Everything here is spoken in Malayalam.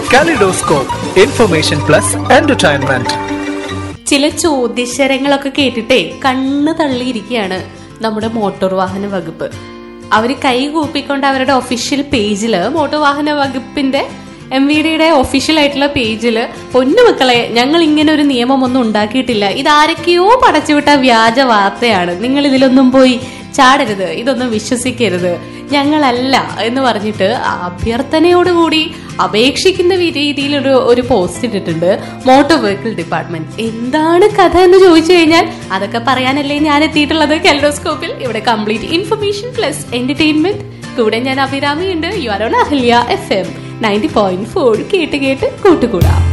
കലിഡോസ്കോപ്പ് ഇൻഫർമേഷൻ പ്ലസ് എന്റർടൈൻമെന്റ് ചില ചോദ്യശരങ്ങളൊക്കെ കേട്ടിട്ടേ കണ്ണ് തള്ളിയിരിക്കുകയാണ് നമ്മുടെ മോട്ടോർ വാഹന വകുപ്പ് അവര് കൈ കൂപ്പിക്കൊണ്ട് അവരുടെ ഒഫീഷ്യൽ പേജില് മോട്ടോർ വാഹന വകുപ്പിന്റെ എം വി ഡിയുടെ ഒഫീഷ്യൽ ആയിട്ടുള്ള പേജില് പൊന്നുമക്കളെ ഞങ്ങൾ ഇങ്ങനെ ഒരു നിയമമൊന്നും ഉണ്ടാക്കിയിട്ടില്ല ഇതാരൊക്കെയോ പടച്ചുവിട്ട വ്യാജ വാർത്തയാണ് നിങ്ങൾ ഇതിലൊന്നും പോയി ചാടരുത് ഇതൊന്നും വിശ്വസിക്കരുത് ഞങ്ങളല്ല എന്ന് പറഞ്ഞിട്ട് അഭ്യർത്ഥനയോടുകൂടി അപേക്ഷിക്കുന്ന വി- രീതിയിലൊരു ഒരു പോസ്റ്റ് ഇട്ടിട്ടുണ്ട് മോട്ടോർ വെഹിക്കിൾ ഡിപ്പാർട്ട്മെന്റ് എന്താണ് കഥ എന്ന് ചോദിച്ചു കഴിഞ്ഞാൽ അതൊക്കെ പറയാനല്ലേ ഞാൻ എത്തിയിട്ടുള്ളത് കെൽഡോസ്കോപ്പിൽ ഇവിടെ കംപ്ലീറ്റ് ഇൻഫർമേഷൻ പ്ലസ് എന്റർടൈൻമെന്റ് കൂടെ ഞാൻ അഭിരാമിയുണ്ട് you are on Ahalya F M ninety point four കേട്ട് കേട്ട് കൂട്ടുകൂടാം